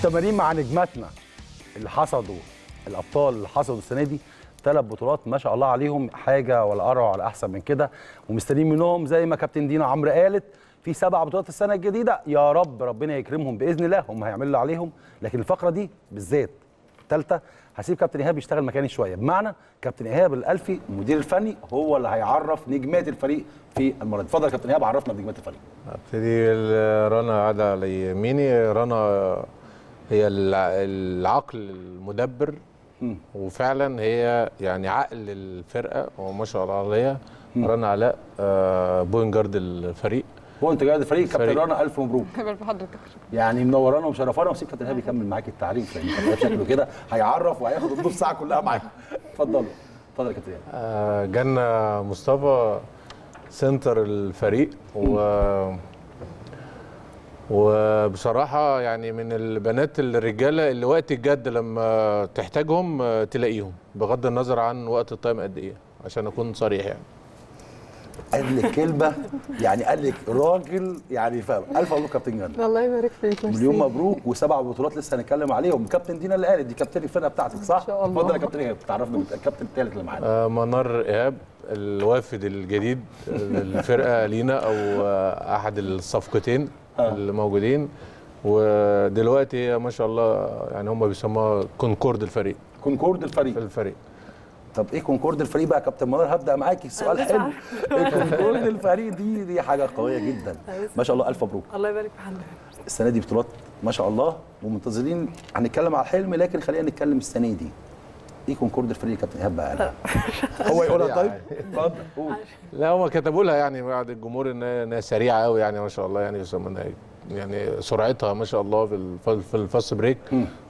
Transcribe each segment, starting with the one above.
مستمرين مع نجماتنا اللي حصدوا الابطال اللي حصدوا السنه دي ثلاث بطولات ما شاء الله عليهم حاجه ولا اروع ولا احسن من كده ومستنيين منهم زي ما كابتن دينا عمرو قالت في سبع بطولات السنه الجديده يا رب ربنا يكرمهم باذن الله هم هيعملوا اللي عليهم لكن الفقره دي بالذات الثالثه هسيب كابتن ايهاب يشتغل مكاني شويه بمعنى كابتن ايهاب الالفي المدير الفني هو اللي هيعرف نجمات الفريق في المره دي اتفضل يا كابتن ايهاب عرفنا بنجمات الفريق ابتدي رنا قاعده على يميني رنا هي الع- العقل المدبر مم. وفعلا هي يعني عقل الفرقه وما شاء الله عليها رنا علاء آه، بوينت جارد الفريق بونت جايد الفريق كابتن فريق. رنا الف مبروك قبل حضرتك يعني منورانا ومشرفانا وسيب كابتن ايهاب يكمل معاك التعريف لان كابتن إيهاب شكله كده هيعرف وهياخد النص ساعه كلها معاكم اتفضلوا اتفضل يا كابتن ايهاب آه، جنة مصطفى سنتر الفريق و وبصراحة يعني من البنات الرجالة اللي وقت الجد لما تحتاجهم آه، تلاقيهم بغض النظر عن وقت التايم قد ايه عشان اكون صريح يعني قال لك كلمه يعني قال لك راجل يعني فاهم الف مبروك كابتن جنة الله يبارك فيك مليون مبروك وسبع بطولات لسه هنتكلم عليهم كابتن دينا اللي قالت دي كابتن الفرقه بتاعتك صح؟ شاء الله. اتفضل يا كابتن ايهاب تعرفنا بت- الكابتن الثالث اللي معانا آه، منار ايهاب الوافد الجديد للفرقه لينا او آه، احد الصفقتين آه. اللي موجودين ودلوقتي هي ما شاء الله يعني هم بيسموها كونكورد الفريق كونكورد الفريق في الفريق طب ايه كونكورد الفريق بقى يا كابتن منار هبدا معاكي السؤال أنا حلو إيه كونكورد الفريق دي دي حاجه قويه جدا ما شاء الله الف مبروك الله يبارك في حضرتك السنه دي بطولات ما شاء الله ومنتظرين هنتكلم على الحلم لكن خلينا نتكلم السنه دي ايه كونكورد الفريق يا كابتن ايهاب بقى هو يقولها طيب اتفضل قول لا هم كتبوا لها يعني بعد الجمهور ان هي إنها سريعه قوي يعني ما شاء الله يعني يسمونها يعني سرعتها ما شاء الله في الف- في الفاست بريك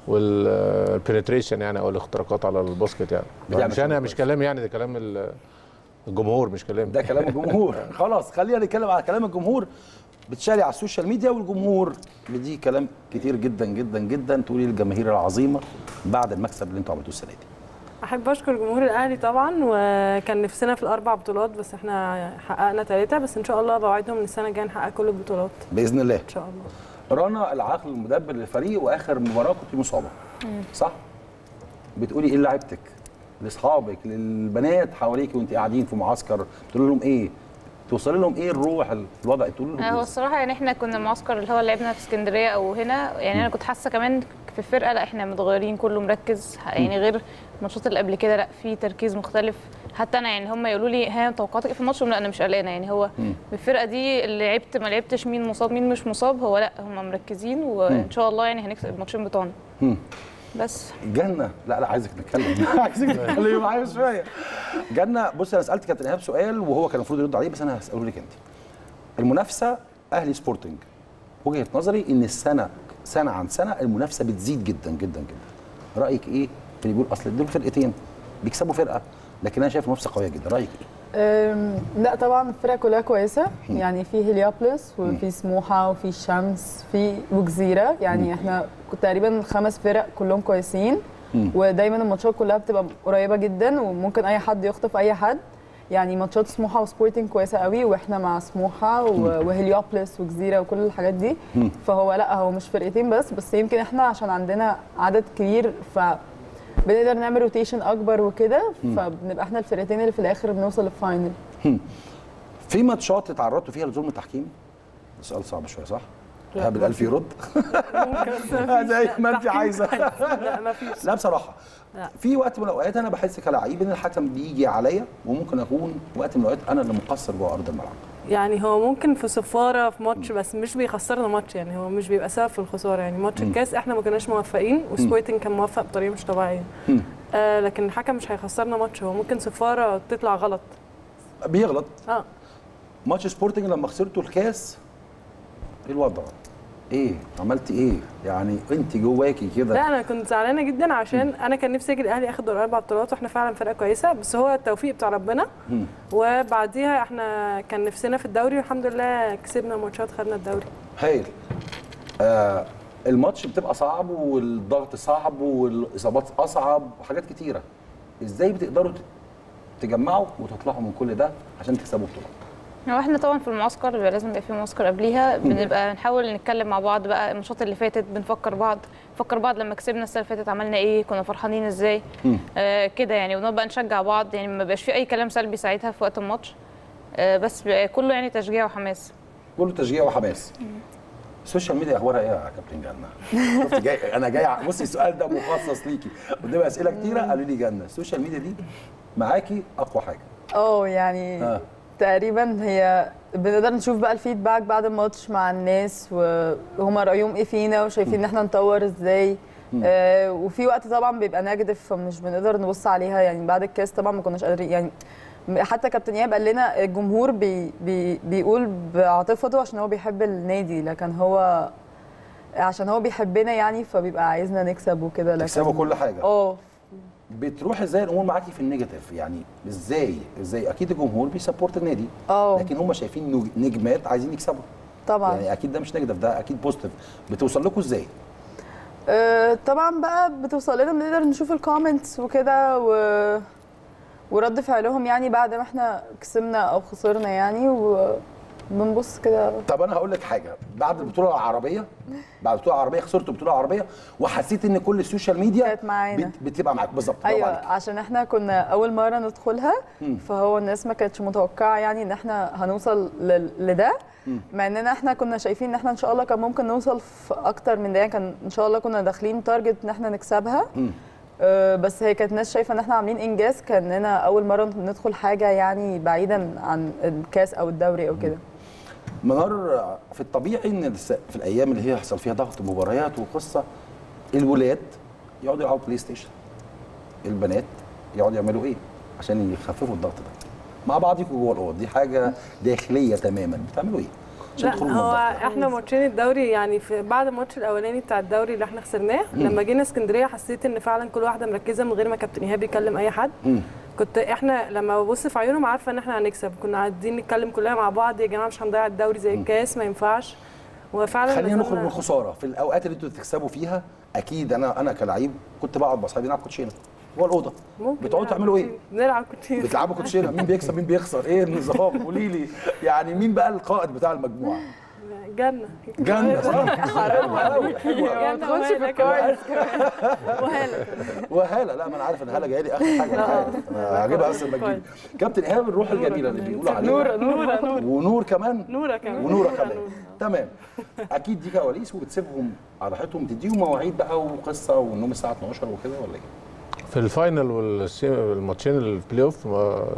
والبنتريشن يعني او الاختراقات على الباسكت يعني بتعمل مش انا شغل مش كويس. كلامي يعني ده كلام ال- الجمهور مش كلامي ده كلام الجمهور خلاص خلينا نتكلم على كلام الجمهور بتشاري على السوشيال ميديا والجمهور بدي كلام كتير جدا جدا جدا تقولي للجماهير العظيمه بعد المكسب اللي انتوا عملتوه السنه دي احب اشكر جمهور الاهلي طبعا وكان نفسنا في الاربع بطولات بس احنا حققنا ثلاثه بس ان شاء الله بوعدهم ان السنه الجايه نحقق كل البطولات باذن الله ان شاء الله رنا العقل المدبر للفريق واخر مباراه كنت مصابه صح بتقولي ايه لعيبتك لاصحابك للبنات حواليك وانت قاعدين في معسكر تقول لهم ايه توصلي لهم ايه الروح الوضع تقول لهم آه، هو إيه؟ الصراحه يعني احنا كنا معسكر اللي هو لعبنا في اسكندريه او هنا يعني انا كنت حاسه كمان في الفرقه لا احنا متغيرين كله مركز يعني غير الماتشات اللي قبل كده لا في تركيز مختلف حتى انا يعني هم يقولوا لي ها توقعاتك إيه في الماتش لا انا مش قلقانه يعني هو الفرقه دي اللي لعبت ما لعبتش مين مصاب مين مش مصاب هو لا هم مركزين وان شاء الله يعني هنكسب الماتشين بتوعنا مم. بس جنة لا لا عايزك نتكلم عايزك تتكلمي معايا شويه جنة بص انا سالت كابتن ايهاب سؤال وهو كان المفروض يرد عليه بس انا هساله لك انت المنافسه اهلي سبورتنج وجهه نظري ان السنه سنه عن سنه المنافسه بتزيد جدا جدا جدا رايك ايه في اللي بيقول اصل دول فرقتين بيكسبوا فرقه لكن انا شايف المنافسه قويه جدا رايك ايه أم، لا طبعا الفرق كلها كويسه يعني في هليوبلس وفي سموحه وفي الشمس في وجزيره يعني احنا كنت تقريبا خمس فرق كلهم كويسين ودايما الماتشات كلها بتبقى قريبه جدا وممكن اي حد يخطف اي حد يعني ماتشات سموحه وسبورتنج كويسه قوي واحنا مع سموحه و- وهليوبلس وجزيره وكل الحاجات دي فهو لا هو مش فرقتين بس بس يمكن احنا عشان عندنا عدد كبير ف بنقدر نعمل روتيشن اكبر وكده فبنبقى احنا الفرقتين اللي في الاخر بنوصل للفاينل في ماتشات اتعرضتوا فيها لظلم التحكيم سؤال صعب شويه صح ايهاب الالف يرد زي ما انت عايزه لا ما فيش لا بصراحه لا. في وقت من الاوقات انا بحس كلاعب ان الحكم بيجي عليا وممكن اكون وقت من الاوقات انا اللي مقصر جوه ارض الملعب يعني هو ممكن في صفاره في ماتش بس مش بيخسرنا ماتش يعني هو مش بيبقى سبب في الخساره يعني ماتش الكاس احنا ما كناش موفقين وسبورتنج كان موفق بطريقه مش طبيعيه آه لكن الحكم مش هيخسرنا ماتش هو ممكن صفاره تطلع غلط بيغلط اه ماتش سبورتنج لما خسرتوا الكاس ايه الوضع؟ ايه عملتي ايه؟ يعني انت جواكي كده لا انا كنت زعلانه جدا عشان انا كان نفسي اجي الاهلي ياخد الاربع بطولات واحنا فعلا فرقه كويسه بس هو التوفيق بتاع ربنا وبعديها احنا كان نفسنا في الدوري والحمد لله كسبنا ماتشات خدنا الدوري هايل آه الماتش بتبقى صعب والضغط صعب والاصابات اصعب وحاجات كتيره ازاي بتقدروا ت- تجمعوا وتطلعوا من كل ده عشان تكسبوا بطولات هو احنا طبعا في المعسكر بيبقى لازم يبقى في معسكر قبليها بنبقى نحاول نتكلم مع بعض بقى الماتشات اللي فاتت بنفكر بعض نفكر بعض لما كسبنا السنه اللي فاتت عملنا ايه كنا فرحانين ازاي آه كده يعني ونقعد بقى نشجع بعض يعني ما بيبقاش في اي كلام سلبي ساعتها في وقت الماتش آه بس بيبقى كله يعني تشجيع وحماس كله تشجيع وحماس السوشيال ميديا اخبارها ايه يا كابتن جنه؟ شفت جاي انا جاي ع- بصي السؤال ده مخصص ليكي قدامي اسئله كتيره قالوا لي جنه السوشيال ميديا دي معاكي اقوى حاجه اه يعني آه. تقريبا هي بنقدر نشوف بقى الفيدباك بعد الماتش مع الناس وهما رايهم ايه فينا وشايفين ان احنا نطور ازاي آه وفي وقت طبعا بيبقى نيجاتيف فمش بنقدر نبص عليها يعني بعد الكاس طبعا ما كناش قادرين يعني حتى كابتن ايهاب قال لنا الجمهور بي بي بيقول بعاطفته عشان هو بيحب النادي لكن هو عشان هو بيحبنا يعني فبيبقى عايزنا نكسب وكده لكن تكسبوا كل حاجه اه بتروح ازاي الامور معاكي في النيجاتيف يعني ازاي ازاي اكيد الجمهور بيسبورت النادي اه لكن هم شايفين نج- نجمات عايزين يكسبوا طبعا يعني اكيد ده مش نيجاتيف ده اكيد بوزيتيف بتوصل لكم ازاي آه، طبعا بقى بتوصل لنا بنقدر نشوف الكومنتس وكده و... ورد فعلهم يعني بعد ما احنا كسبنا او خسرنا يعني وبنبص كده طب انا هقول لك حاجه بعد البطوله العربيه بعد البطوله العربيه خسرت البطوله العربيه وحسيت ان كل السوشيال ميديا كانت معانا. بت- بتبقى معاك بالظبط برافو ايوه عليك. عشان احنا كنا اول مره ندخلها فهو الناس ما كانتش متوقعه يعني ان احنا هنوصل ل- لده مع اننا احنا كنا شايفين ان احنا ان شاء الله كان ممكن نوصل في اكتر من ده يعني كان ان شاء الله كنا داخلين تارجت ان احنا نكسبها آه، بس هي كانت ناس شايفه ان احنا عاملين انجاز كاننا اول مره ندخل حاجه يعني بعيدا عن الكاس او الدوري او كده منار في الطبيعي ان الس- في الايام اللي هي يحصل فيها ضغط مباريات وقصه الولاد يقعدوا يلعبوا بلاي ستيشن البنات يقعدوا يعملوا ايه عشان يخففوا الضغط ده مع بعضكم جوه الاوض دي حاجه داخليه تماما بتعملوا ايه عشان لا تخرجوا من هو الضغط ده؟ احنا ماتشين الدوري يعني في بعد الماتش الاولاني بتاع الدوري اللي احنا خسرناه لما جينا اسكندريه حسيت ان فعلا كل واحده مركزه من غير ما كابتن ايهاب يكلم اي حد مم. كنت احنا لما ببص في عيونهم عارفه ان احنا هنكسب كنا قاعدين نتكلم كلنا مع بعض يا جماعه مش هنضيع الدوري زي الكاس ما ينفعش وفعلا خلينا نزلنا- نخرج من الخساره في الاوقات اللي انتوا تكسبوا فيها اكيد انا انا كلعيب كنت بقعد مع اصحابي نلعب كوتشينه جوه الاوضه ممكن بتقعدوا نلعب تعملوا ايه؟ كوتشينة. بنلعب كوتشينه بتلعبوا كوتشينه مين بيكسب مين بيخسر ايه النظام قولي لي يعني مين بقى القائد بتاع المجموعه جنه جنة صح حرام قوي حلوه جنة ما تدخلش في وهالة الكويس وهاله وهاله لا ما انا عارف ان هاله جايه لي اخر حاجه انا عارف انا هجيبها بس لما تجيلي كابتن ايهاب الروح الجميله اللي بيقولوا عليها نوره نوره نوره ونور كمان نوره كمان ونوره كمان تمام اكيد دي كواليس وبتسيبهم على راحتهم تديهم مواعيد بقى وقصه والنوم الساعه 12 وكده ولا ايه؟ في الفاينل والماتشين البلاي اوف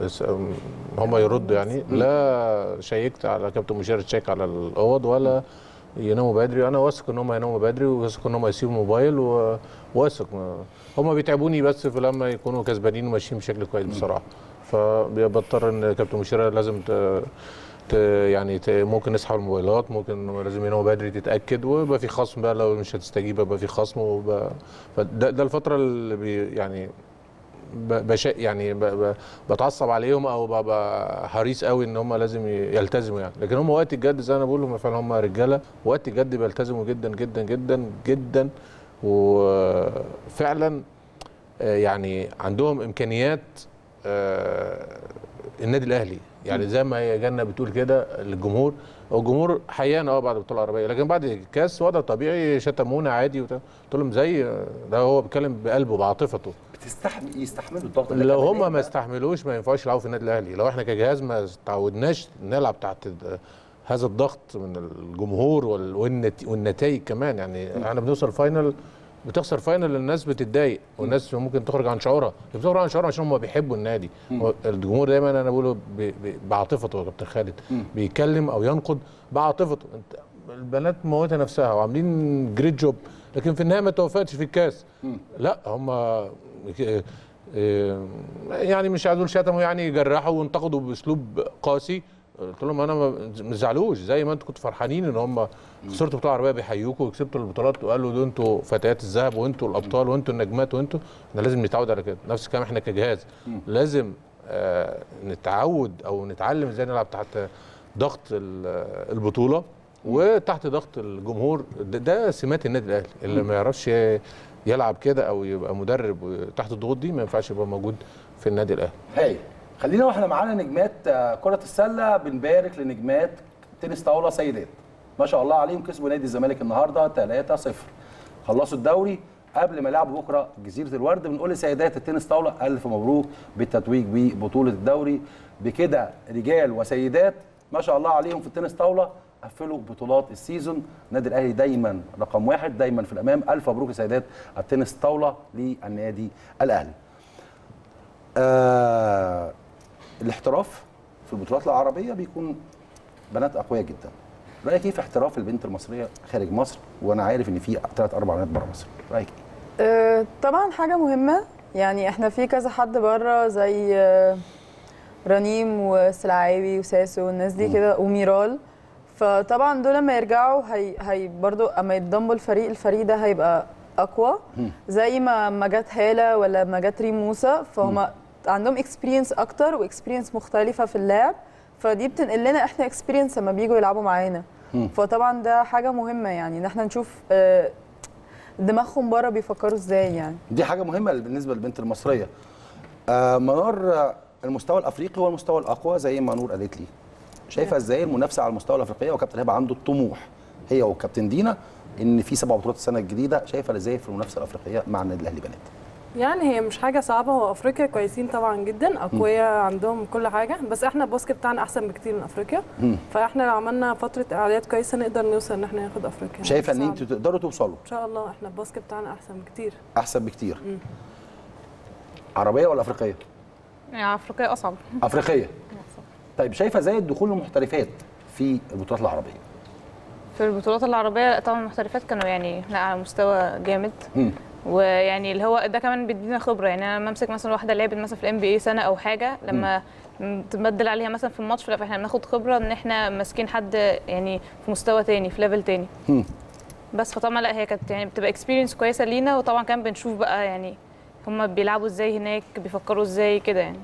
هم يردوا يعني لا شيكت على كابتن مشير تشيك على الاوض ولا يناموا بدري انا واثق ان هم يناموا بدري وواثق ان هم يسيبوا الموبايل وواثق هم بيتعبوني بس في لما يكونوا كسبانين وماشيين بشكل كويس بصراحه فبضطر ان كابتن مشير لازم ت... ت... يعني ت... ممكن نسحب الموبايلات ممكن لازم يناموا بدري تتاكد ويبقى في خصم بقى لو مش هتستجيب يبقى في خصم وب... فده ده الفتره اللي بي يعني ب- بش يعني ب- ب- بتعصب عليهم او ببقى حريص قوي ان هم لازم ي- يلتزموا يعني لكن هم وقت الجد زي ما انا بقول هم فعلا هم رجاله وقت الجد بيلتزموا جدا جدا جدا جدا وفعلا آه، يعني عندهم امكانيات آه، النادي الاهلي يعني زي ما هي جنة بتقول كده للجمهور هو الجمهور حيانا اه بعد البطوله العربيه لكن بعد الكاس وضع طبيعي شتمونا عادي وت- قلت لهم زي ده هو بيتكلم بقلبه بعاطفته بتستحمل يستحملوا الضغط ده لو كمان هم إيه ما بقى؟ استحملوش ما ينفعش يلعبوا في النادي الاهلي لو احنا كجهاز ما تعودناش نلعب تحت ال- هذا الضغط من الجمهور وال- والنت- والنتائج كمان يعني احنا بنوصل فاينل بتخسر فاينل الناس بتتضايق والناس ممكن تخرج عن شعورها بتخرج عن شعورها عشان هم بيحبوا النادي هو الجمهور دايما انا بقوله ب- ب- بعاطفته يا كابتن خالد بيتكلم او ينقد بعاطفته انت البنات موتة نفسها وعاملين جريت جوب لكن في النهايه ما توفقتش في الكاس لا هم إيه، يعني مش عايز اقول شتموا يعني يجرحوا وانتقدوا باسلوب قاسي قلت لهم انا ما ما تزعلوش زي ما انتوا كنتوا فرحانين ان هم خسرتوا بطوله عربيه بيحيوكوا وكسبتوا البطولات وقالوا دول انتوا فتيات الذهب وانتوا الابطال وانتوا النجمات وانتوا احنا لازم نتعود على كده نفس الكلام احنا كجهاز لازم آه نتعود او نتعلم ازاي نلعب تحت ضغط ال- البطوله وتحت ضغط الجمهور ده, ده سمات النادي الاهلي اللي ما يعرفش يلعب كده او يبقى مدرب تحت الضغوط دي ما ينفعش يبقى موجود في النادي الاهلي هاي خلينا واحنا معانا نجمات آه، كرة السلة بنبارك لنجمات تنس طاولة سيدات ما شاء الله عليهم كسبوا نادي الزمالك النهارده 3-0 خلصوا الدوري قبل ما يلعبوا بكره جزيره الورد بنقول لسيدات التنس طاوله الف مبروك بالتتويج ببطوله الدوري بكده رجال وسيدات ما شاء الله عليهم في التنس طاوله قفلوا بطولات السيزون النادي الاهلي دايما رقم واحد دايما في الامام الف مبروك يا سيدات التنس طاوله للنادي الاهلي آه الاحتراف في البطولات العربيه بيكون بنات اقوياء جدا رايك ايه في احتراف البنت المصريه خارج مصر وانا عارف ان في ثلاث اربع بنات بره مصر رايك ايه آه، طبعا حاجة مهمة يعني احنا في كذا حد بره زي آه، رنيم وسلعاوي وساسو والناس دي كده وميرال فطبعا دول لما يرجعوا هي, هي برضو اما يتضموا الفريق الفريق ده هيبقى اقوى زي ما ما جت هاله ولا ما جت ريم موسى فهم عندهم اكسبيرينس اكتر واكسبيرينس مختلفه في اللعب فدي بتنقل لنا احنا اكسبيرينس لما بييجوا يلعبوا معانا فطبعا ده حاجه مهمه يعني ان احنا نشوف آه، دماغهم بره بيفكروا ازاي يعني دي حاجه مهمه بالنسبه للبنت المصريه آه منار آه، المستوى الافريقي هو المستوى الاقوى زي ما نور قالت لي شايفه ازاي المنافسه على المستوى الافريقي وكابتن هبه عنده الطموح هي وكابتن دينا ان في سبع بطولات السنه الجديده شايفه ازاي في المنافسه الافريقيه مع النادي الاهلي بنات يعني هي مش حاجه صعبه هو افريقيا كويسين طبعا جدا اقوياء عندهم كل حاجه بس احنا الباسكت بتاعنا احسن بكتير من افريقيا فاحنا لو عملنا فتره اعداد كويسه نقدر نوصل ان احنا ناخد افريقيا شايفه ان صعب. انتوا تقدروا توصلوا ان شاء الله احنا الباسكت بتاعنا احسن بكتير احسن بكتير عربيه ولا افريقيه يعني افريقيا اصعب افريقيه طيب شايفه ازاي الدخول المحترفات في البطولات العربيه في البطولات العربيه طبعا المحترفات كانوا يعني لا على مستوى جامد مم. ويعني اللي هو ده كمان بيدينا خبره يعني انا لما امسك مثلا واحده لعبت مثلا في الام بي اي سنه او حاجه لما تبدل عليها مثلا في الماتش لا فاحنا بناخد خبره ان احنا ماسكين حد يعني في مستوى تاني في ليفل تاني مم. بس فطبعا لا هي كانت يعني بتبقى اكسبيرينس كويسه لينا وطبعا كان بنشوف بقى يعني هم بيلعبوا ازاي هناك بيفكروا ازاي كده يعني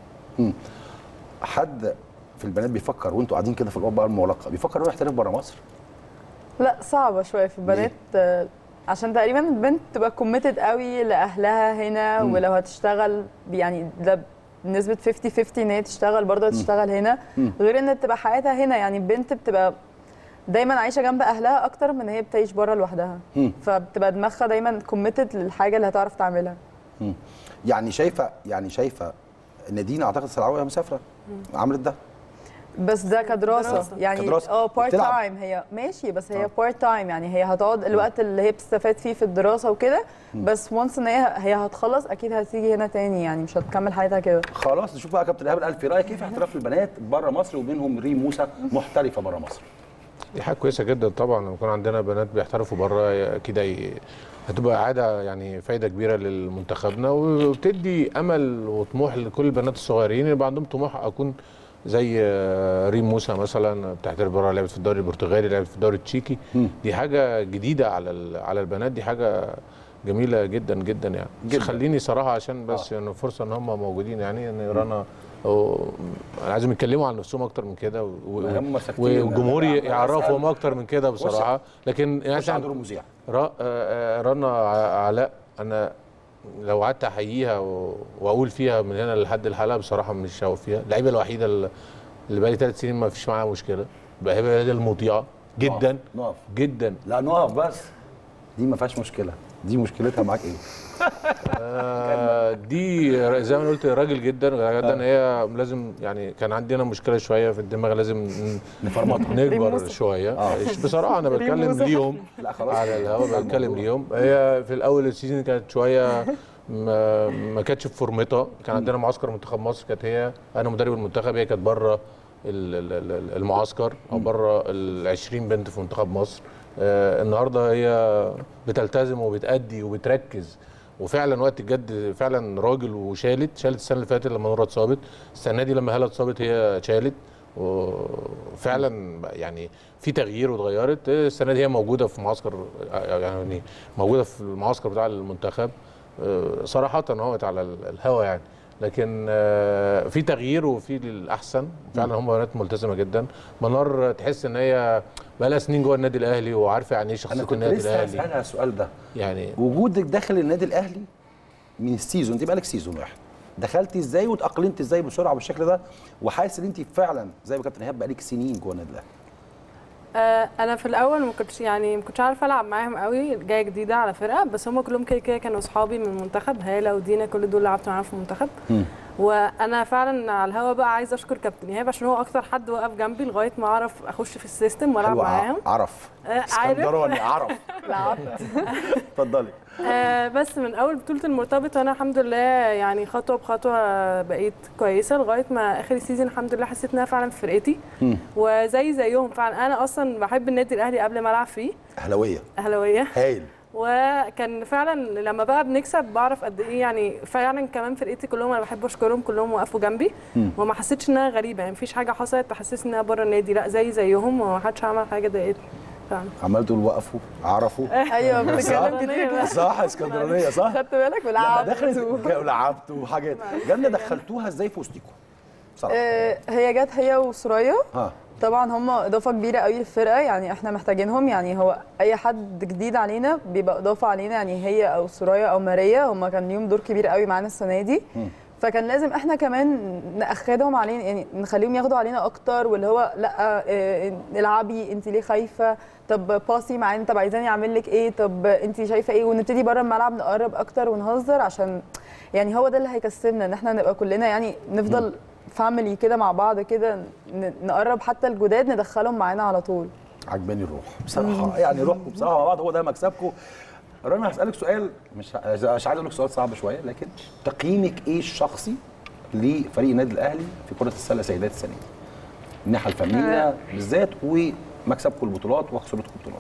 حد في البنات بيفكر وانتوا قاعدين كده في الاوضه بقى المغلقه بيفكر يروح يحترف بره مصر لا صعبه شويه في البنات آه، عشان تقريبا البنت تبقى كوميتد قوي لاهلها هنا مم. ولو هتشتغل يعني ده بنسبه 50 50 ان هي تشتغل برضه تشتغل هنا مم. غير ان تبقى حياتها هنا يعني البنت بتبقى دايما عايشه جنب اهلها اكتر من ان هي بتعيش بره لوحدها مم. فبتبقى دماغها دايما كوميتد للحاجه اللي هتعرف تعملها مم. يعني شايفه يعني شايفه ان دينا اعتقد السلعويه مسافره عملت ده بس ده كدراسه كدراسة. يعني كدراسة. اه بارت بتلعب. تايم هي ماشي بس هي آه. بارت تايم يعني هي هتقعد الوقت اللي هي بتستفاد فيه في الدراسه وكده بس وانس ان هي هي هتخلص اكيد هتيجي هنا تاني يعني مش هتكمل حياتها كده خلاص نشوف بقى يا كابتن ايهاب الالفي رايك كيف احتراف البنات بره مصر وبينهم ريم موسى محترفه بره مصر دي حاجه كويسه جدا طبعا لما يكون عندنا بنات بيحترفوا بره كده ي- هتبقى عاده يعني فايده كبيره لمنتخبنا وبتدي امل وطموح لكل البنات الصغيرين يبقى عندهم طموح اكون زي آه، ريم موسى مثلا بتحترف بره لعبت في الدوري البرتغالي لعبت في الدوري التشيكي مم. دي حاجه جديده على ال- على البنات دي حاجه جميله جدا جدا يعني جداً. جداً. خليني صراحه عشان بس آه. يعني فرصه ان هم موجودين يعني ان رنا أو لازم يتكلموا عن نفسهم اكتر من كده و- و- هم ساكتين. والجمهور أنا يعرفهم أسأل. اكتر من كده بصراحه لكن يعني خش على عشان دور المذيع را- آه، آه، رنا ع- علاء انا لو قعدت احييها و- واقول فيها من هنا لحد الحلقه بصراحه مش هقف فيها اللعيبه الوحيده اللي اللي بقالي ثلاث سنين ما فيش معاها مشكله بقى هي دي المطيعه جدا نقف جدا لا نقف بس دي ما فيهاش مشكله دي مشكلتها معاك ايه آه، دي زي ما أنا قلت راجل جدا جدا هي لازم يعني كان عندنا مشكله شويه في الدماغ لازم ن- نفرمطها نكبر موسى. شويه آه. بصراحه انا بتكلم موسى. ليهم لا خلاص على الهواء بتكلم ليهم هي في الاول السيزون كانت شويه ما, ما كانتش في فورمتها كان عندنا معسكر منتخب مصر كانت هي انا مدرب المنتخب هي كانت بره ال- ال- ال- المعسكر او بره ال 20 بنت في منتخب مصر آه النهارده هي بتلتزم وبتأدي وبتركز وفعلا وقت الجد فعلا راجل وشالت شالت السنه اللي فاتت لما نورا اتصابت السنه دي لما هاله اتصابت هي شالت وفعلا يعني في تغيير واتغيرت السنه دي هي موجوده في معسكر يعني موجوده في المعسكر بتاع المنتخب آه، صراحه اهوت على الهوا يعني لكن آه، في تغيير وفي للاحسن فعلا هم بنات ملتزمه جدا منار تحس ان هي بقى لها سنين جوه النادي الاهلي وعارفه يعني ايه شخصيه انا كنت النادي لسه الاهلي هسالها السؤال ده يعني وجودك داخل النادي الاهلي من السيزون انت بقالك سيزون واحد دخلتي ازاي وتاقلمتي ازاي بسرعه بالشكل ده وحاسس ان انت فعلا زي ما كابتن ايهاب بقالك سنين جوه النادي الاهلي آه، انا في الاول ما كنتش يعني ما كنتش عارفه العب معاهم قوي جايه جديده على فرقه بس هم كلهم كده كده كانوا اصحابي من المنتخب هاله ودينا كل دول لعبت معاهم في المنتخب وانا فعلا على الهوا بقى عايزه اشكر كابتن ايهاب عشان هو اكتر حد وقف جنبي لغايه ما اعرف اخش في السيستم والعب حلو معاهم ع- عرف آه، عارف اسكندراني عرف اتفضلي آه، بس من اول بطوله المرتبط وانا الحمد لله يعني خطوه بخطوه بقيت كويسه لغايه ما اخر السيزون الحمد لله حسيت انها فعلا في فرقتي وزي زيهم فعلا انا اصلا بحب النادي الاهلي قبل ما العب فيه اهلاويه اهلاويه هايل وكان فعلا لما بقى بنكسب بعرف قد ايه يعني فعلا كمان فرقتي كلهم انا بحب اشكرهم كلهم وقفوا جنبي وما حسيتش انها غريبه يعني مفيش حاجه حصلت تحسسني انها بره النادي لا زي زيهم وما حدش عمل حاجه ضايقتني فعلا عمال تقول وقفوا عرفوا ايوه بتتكلم صح. كتير كده صح اسكندرانيه صح خدت بالك لما بالعب دخلت ولعبت وحاجات جنة دخلتوها ازاي في وسطيكم بصراحه آه، هي جت هي وسوريا ها طبعا هم اضافه كبيره قوي للفرقه يعني احنا محتاجينهم يعني هو اي حد جديد علينا بيبقى اضافه علينا يعني هي او سوريا او ماريا هم كان ليهم دور كبير قوي معانا السنه دي فكان لازم احنا كمان ناخدهم علينا يعني نخليهم ياخدوا علينا اكتر واللي هو لا آه، العبي انت ليه خايفه طب باسي معانا طب عايزاني اعمل لك ايه طب انت شايفه ايه ونبتدي بره الملعب نقرب اكتر ونهزر عشان يعني هو ده اللي هيكسبنا ان احنا نبقى كلنا يعني نفضل فاميلي كده مع بعض كده ن- نقرب حتى الجداد ندخلهم معانا على طول عجباني الروح بصراحه يعني روحكم بصراحه مع بعض هو ده مكسبكم رنا هسالك سؤال مش ه- مش عايز اقول لك سؤال صعب شويه لكن تقييمك ايه الشخصي لفريق النادي الاهلي في كره السله سيدات السنه دي؟ الناحيه الفنيه بالذات ومكسبكم البطولات وخسارتكم البطولات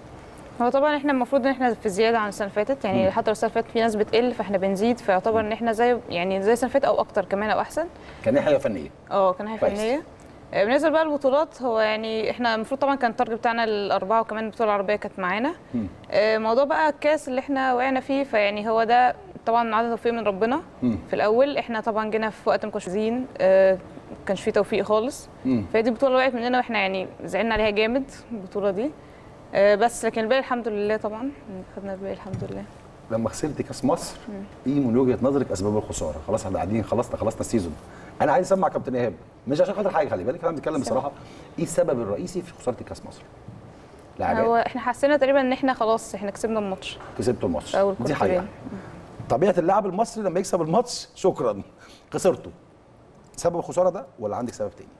هو طبعا احنا المفروض ان احنا في زياده عن السنه اللي فاتت يعني حتى لو السنه اللي فاتت في ناس بتقل فاحنا بنزيد فيعتبر ان احنا زي يعني زي السنه اللي فاتت او اكتر كمان او احسن كناحيه فنيه اه كان هي كويس. فنيه آه، بالنسبه بقى للبطولات هو يعني احنا المفروض طبعا كان التارجت بتاعنا الاربعه وكمان البطوله العربيه كانت معانا آه، موضوع بقى الكاس اللي احنا وقعنا فيه فيعني هو ده طبعا عدد توفيق من ربنا في الاول احنا طبعا جينا في وقت ما كناش عايزين آه، ما كانش فيه توفيق خالص فهي دي البطوله اللي وقعت مننا واحنا يعني زعلنا عليها جامد البطوله دي آه، بس لكن الباقي الحمد لله طبعا خدنا الباقي الحمد لله لما خسرت كاس مصر ايه من وجهه نظرك اسباب الخساره؟ خلاص احنا قاعدين خلصنا خلصنا السيزون انا عايز اسمع كابتن ايهاب مش عشان خاطر حاجه خلي بالك احنا بنتكلم بصراحه ايه السبب الرئيسي في خساره كاس مصر؟ هو لاعبات احنا حسينا تقريبا ان احنا خلاص احنا كسبنا الماتش كسبتوا الماتش أول دي حقيقه كورتين. طبيعه اللاعب المصري لما يكسب الماتش شكرا خسرته سبب الخساره ده ولا عندك سبب تاني؟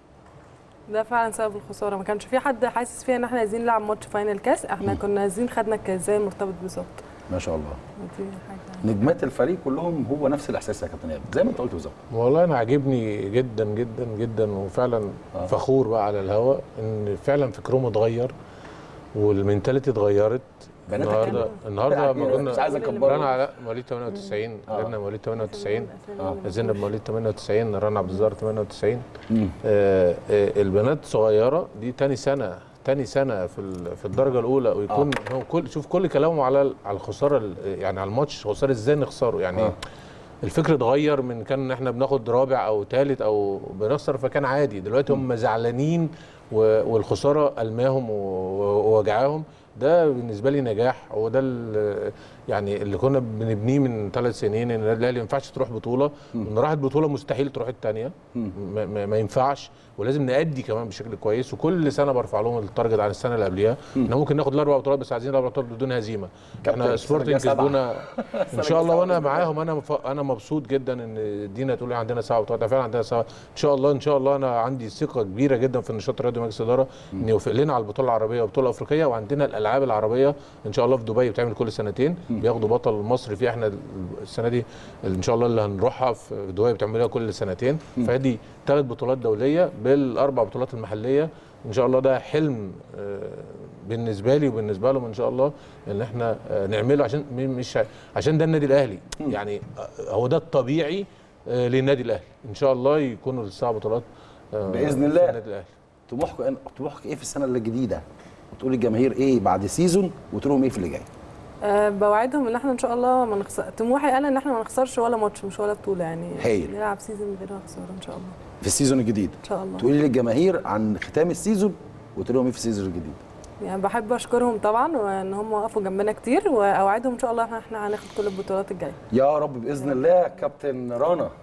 ده فعلا سبب الخساره ما كانش في حد حاسس فيها ان احنا عايزين نلعب ماتش فاينل كاس احنا كنا عايزين خدنا الكاس زي المرتبط بالظبط ما شاء الله دي حاجه نجمات الفريق كلهم هو نفس الاحساس يا كابتن ايهاب زي ما انت قلت بالظبط والله انا عاجبني جدا جدا جدا وفعلا آه. فخور بقى على الهواء ان فعلا فكرهم اتغير والمنتاليتي اتغيرت بناتك النهارده كانوا- النهارده ما كنا مش عايز أكبرهم. رنا علاء مواليد 98 آه. غيرنا مواليد 98 آه. زينب مواليد 98 رنا عبد الزهر 98 مم. آه آه البنات صغيره دي تاني سنه تاني سنه في ال- في الدرجه الاولى ويكون هو كل شوف كل كلامهم على ال- على الخساره ال- يعني على الماتش خساره ازاي نخسره يعني آه. الفكر اتغير من كان ان احنا بناخد رابع او ثالث او بنخسر فكان عادي دلوقتي هم زعلانين و- والخساره الماهم و- و- ووجعاهم ده بالنسبه لي نجاح وده ال- يعني اللي كنا بنبنيه من ثلاث سنين ان النادي الاهلي ما ينفعش تروح بطوله وان راحت بطوله مستحيل تروح الثانيه ما, ما, ما ينفعش ولازم نأدي كمان بشكل كويس وكل سنه برفع لهم التارجت عن السنه اللي قبليها احنا ممكن ناخد الاربع بطولات بس عايزين الاربع بطولات بدون هزيمه كابتن، احنا السنة سبورتنج الجاية سبعة. كسبونا ان شاء الله وانا معاهم انا مف... انا مبسوط جدا ان دينا تقول لي عندنا سبعه بطولات فعلا عندنا سبعه ان شاء الله ان شاء الله انا عندي ثقه كبيره جدا في النشاط الرياضي مجلس الاداره ان يوفق لنا على البطوله العربيه والبطوله الافريقيه وعندنا الالعاب العربيه ان شاء الله في دبي بتعمل كل سنتين بياخدوا بطل مصر فيها احنا السنه دي ان شاء الله اللي هنروحها في دبي بتعملها كل سنتين فدي ثلاث بطولات دوليه بالاربع بطولات المحليه ان شاء الله ده حلم آه، بالنسبه لي وبالنسبه لهم ان شاء الله ان احنا آه، نعمله عشان م- مش ع- عشان ده النادي الاهلي يعني آه، هو ده الطبيعي آه، للنادي الاهلي ان شاء الله يكونوا السبع بطولات آه، بإذن في الله. النادي الاهلي طموحك طموحك ايه في السنه الجديده؟ وتقول للجماهير ايه بعد سيزون وتقول لهم ايه في اللي جاي؟ أه بوعدهم ان احنا ان شاء الله ما نخسر طموحي انا ان احنا ما نخسرش ولا ماتش مش ولا بطوله يعني هايل. نلعب سيزون من غير خساره ان شاء الله في السيزون الجديد ان شاء الله تقولي للجماهير عن ختام السيزون وتقول لهم ايه في السيزون الجديد؟ يعني بحب اشكرهم طبعا وان هم وقفوا جنبنا كتير واوعدهم ان شاء الله ان احنا هناخد كل البطولات الجايه يا رب باذن الله كابتن رنا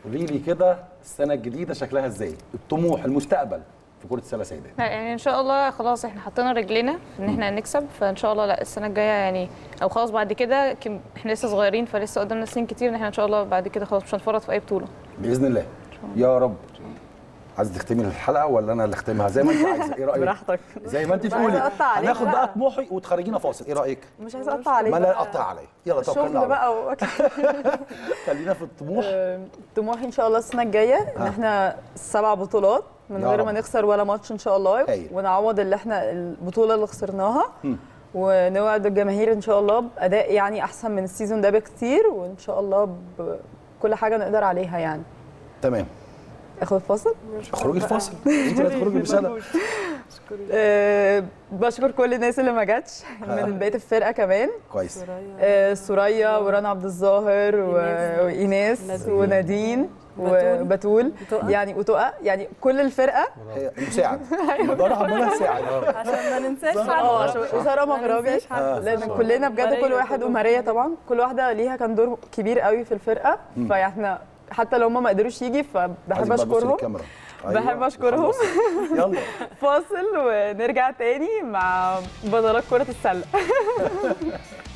قولي لي كده السنه الجديده شكلها ازاي الطموح المستقبل في كره السله سيدات لا يعني ان شاء الله خلاص احنا حطينا رجلينا في ان احنا نكسب فان شاء الله لا السنه الجايه يعني او خلاص بعد كده كم- احنا لسه صغيرين فلسه قدامنا سنين كتير ان احنا ان شاء الله بعد كده خلاص مش هنفرط في اي بطوله باذن الله يا رب عايز تختمي الحلقه ولا انا اللي اختمها زي ما انت عايزه ايه رايك براحتك زي ما انت مش عايزة تقولي أقطع عليك هناخد بقى بقى. طموحي وتخرجينا فاصل ايه رايك مش عايزه اقطع عليك ما لا قطع عليا يلا توكلنا الشغل على الله بقى واكل خلينا في الطموح آه، طموحي ان شاء الله السنه الجايه ان ها. احنا سبع بطولات من يا غير رب. ما نخسر ولا ماتش ان شاء الله هايل. ونعوض اللي احنا البطوله اللي خسرناها مم. ونوعد الجماهير ان شاء الله باداء يعني احسن من السيزون ده بكتير وان شاء الله بكل حاجه نقدر عليها يعني تمام اخد فاصل اخرجي الفاصل انت اللي هتخرجي مش انا أه بشكر كل الناس اللي ما جاتش ها. من بقيه الفرقه كمان كويس آه، سوريا ورنا عبد الظاهر و- إيناس. وايناس نادين. ونادين بتول. وبتول وتقى. يعني وتقى يعني كل الفرقه هي مساعد مدار عمالها تساعد عشان ما ننساش اه حد عشان وساره ما مغربي ننساش حد. آه. لان صح. كلنا بجد كل مريم واحد كلهم. وماريا طبعا كل واحده ليها كان دور كبير قوي في الفرقه فاحنا حتى لو هم ما قدروش يجي فبحب عايزك بقى تبص اشكرهم للكاميرا. بحب أشكرهم. خلص. يلا فاصل ونرجع تاني مع بطلات كره السله